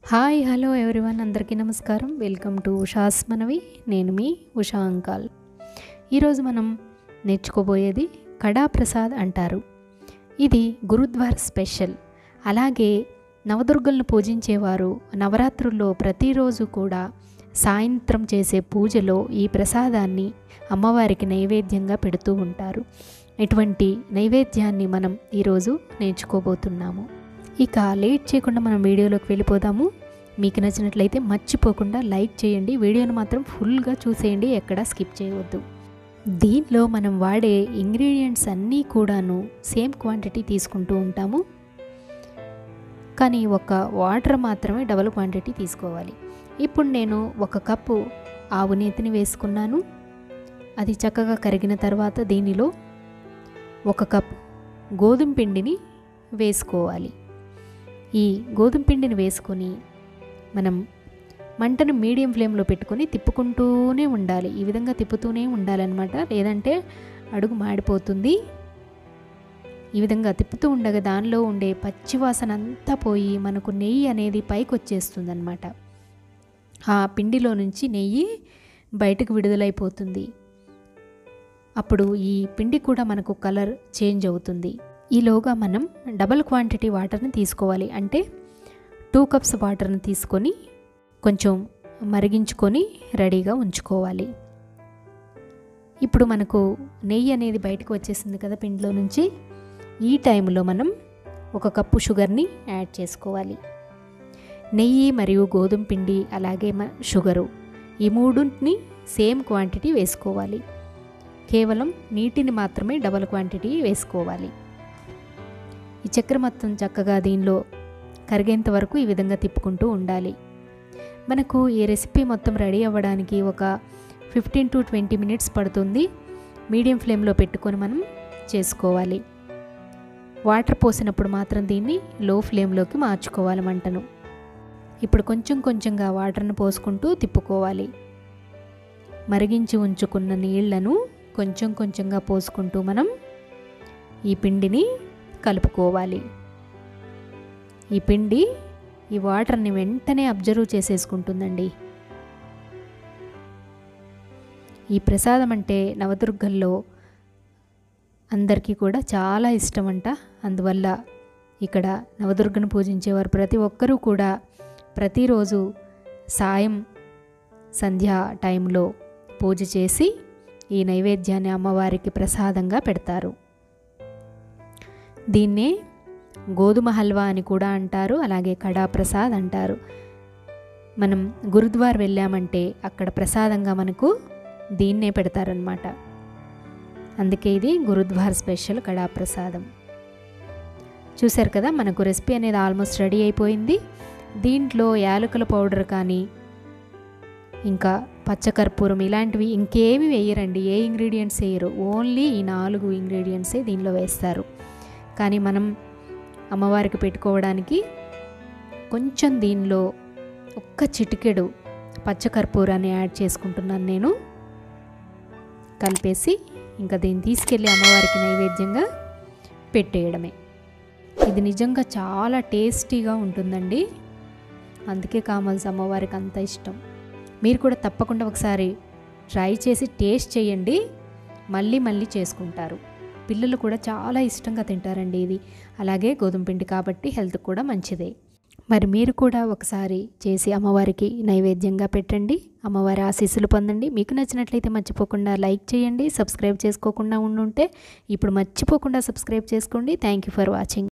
hi hello everyone అందరికీ నమస్కారం welcome to Usha's మనవి నేను మీ ఉషా అంకాల్ ఈరోజు మనం నేర్చుకోబోయేది కడా ప్రసాద్ అంటారు ఇది గురుద్వార స్పెషల్ అలాగే నవదుర్గలను పూజించేవారు నవరాత్రుల్లో ప్రతిరోజు కూడా సాయంత్రం చేసే పూజలో ఈ ప్రసాదాన్ని అమ్మవారికి నైవేద్యంగా పెడుతూ ఉంటారు ఇటువంటి నైవేద్యాన్ని మనం ఈరోజు నేర్చుకోబోతున్నాము ఇక లేట్ చేయకుండా మనం వీడియోలోకి వెళ్ళిపోదాము మీకు నచ్చినట్లయితే మర్చిపోకుండా లైక్ చేయండి వీడియోను మాత్రం ఫుల్గా చూసేయండి ఎక్కడా స్కిప్ చేయవద్దు దీనిలో మనం వాడే ఇంగ్రీడియంట్స్ అన్నీ కూడాను సేమ్ క్వాంటిటీ తీసుకుంటూ ఉంటాము కానీ ఒక వాటర్ మాత్రమే డబల్ క్వాంటిటీ తీసుకోవాలి ఇప్పుడు నేను ఒక కప్పు ఆవు నేతిని వేసుకున్నాను అది చక్కగా కరిగిన తర్వాత దీనిలో ఒక కప్ గోధుమ పిండిని వేసుకోవాలి ఈ గోధుమ పిండిని వేసుకొని మనం మంటను మీడియం ఫ్లేమ్లో పెట్టుకొని తిప్పుకుంటూనే ఉండాలి ఈ విధంగా తిప్పుతూనే ఉండాలన్నమాట లేదంటే అడుగు మాడిపోతుంది ఈ విధంగా తిప్పుతూ ఉండగా దానిలో ఉండే పచ్చివాసన అంతా పోయి మనకు నెయ్యి అనేది పైకి వచ్చేస్తుంది అనమాట ఆ పిండిలో నుంచి నెయ్యి బయటకు విడుదలైపోతుంది అప్పుడు ఈ పిండి కూడా మనకు కలర్ చేంజ్ అవుతుంది ఈలోగా మనం డబల్ క్వాంటిటీ వాటర్ని తీసుకోవాలి అంటే టూ కప్స్ వాటర్ని తీసుకొని కొంచెం మరిగించుకొని రెడీగా ఉంచుకోవాలి ఇప్పుడు మనకు నెయ్యి అనేది బయటకు వచ్చేసింది కదా పిండిలో నుంచి ఈ టైంలో మనం ఒక కప్పు షుగర్ని యాడ్ చేసుకోవాలి నెయ్యి మరియు గోధుమ పిండి అలాగే షుగరు ఈ మూడుని సేమ్ క్వాంటిటీ వేసుకోవాలి కేవలం నీటిని మాత్రమే డబల్ క్వాంటిటీ వేసుకోవాలి ఈ చక్కెర మొత్తం చక్కగా దీనిలో కరిగేంత వరకు ఈ విధంగా తిప్పుకుంటూ ఉండాలి మనకు ఈ రెసిపీ మొత్తం రెడీ అవ్వడానికి ఒక fifteen to twenty minutes medium మీడియం ఫ్లేమ్లో పెట్టుకొని మనం చేసుకోవాలి వాటర్ పోసినప్పుడు మాత్రం దీన్ని లో ఫ్లేమ్లోకి మార్చుకోవాలి మంటను ఇప్పుడు కొంచెం కొంచెంగా వాటర్ను పోసుకుంటూ తిప్పుకోవాలి మరిగించి ఉంచుకున్న నీళ్లను కొంచెం కొంచెంగా పోసుకుంటూ మనం ఈ పిండిని కలుపుకోవాలి ఈ పిండి ఈ వాటర్ని వెంటనే అబ్జర్వ్ చేసేసుకుంటుందండి ఈ ప్రసాదం అంటే నవదుర్గల్లో అందరికీ కూడా చాలా ఇష్టం అంట అందువల్ల ఇక్కడ నవదుర్గను పూజించేవారు ప్రతి ఒక్కరూ కూడా ప్రతిరోజు సాయం సంధ్యా టైంలో పూజ చేసి ఈ నైవేద్యాన్ని అమ్మవారికి ప్రసాదంగా పెడతారు దీన్నే గోధుమ హల్వా అని కూడా అంటారు అలాగే కడా ప్రసాద్ అంటారు మనం గురుద్వార్ వెళ్ళామంటే అక్కడ ప్రసాదంగా మనకు దీన్నే పెడతారనమాట అందుకే ఇది గురుద్వార్ స్పెషల్ కడా ప్రసాదం చూశారు కదా మనకు రెసిపీ అనేది ఆల్మోస్ట్ రెడీ అయిపోయింది దీంట్లో యాలకుల పౌడర్ కానీ ఇంకా పచ్చకర్పూరం ఇలాంటివి ఇంకేమి వేయరండి ఏ ఇంగ్రీడియంట్స్ వేయరు ఓన్లీ ఈ నాలుగు ఇంగ్రీడియంట్సే దీనిలో వేస్తారు కానీ మనం అమ్మవారికి పెట్టుకోవడానికి కొంచెం దీనిలో ఒక్క చిటికెడు పచ్చకర్పూరాన్ని యాడ్ చేసుకుంటున్నాను నేను కలిపేసి ఇంకా దీన్ని తీసుకెళ్ళి అమ్మవారికి నైవేద్యంగా పెట్టేయడమే ఇది నిజంగా చాలా టేస్టీగా ఉంటుందండి అందుకే కామల్స్ అమ్మవారికి అంత ఇష్టం మీరు కూడా తప్పకుండా ఒకసారి ట్రై చేసి టేస్ట్ చేయండి మళ్ళీ మళ్ళీ చేసుకుంటారు పిల్లలు కూడా చాలా ఇష్టంగా తింటారండి ఇది అలాగే గోధుమ పిండి కాబట్టి హెల్త్ కూడా మంచిదే మరి మీరు కూడా ఒకసారి చేసి అమ్మవారికి నైవేద్యంగా పెట్టండి అమ్మవారి ఆశీస్సులు పొందండి మీకు నచ్చినట్లయితే మర్చిపోకుండా లైక్ చేయండి సబ్స్క్రైబ్ చేసుకోకుండా ఉండుంటే ఇప్పుడు మర్చిపోకుండా సబ్స్క్రైబ్ చేసుకోండి థ్యాంక్ యూ ఫర్ వాచింగ్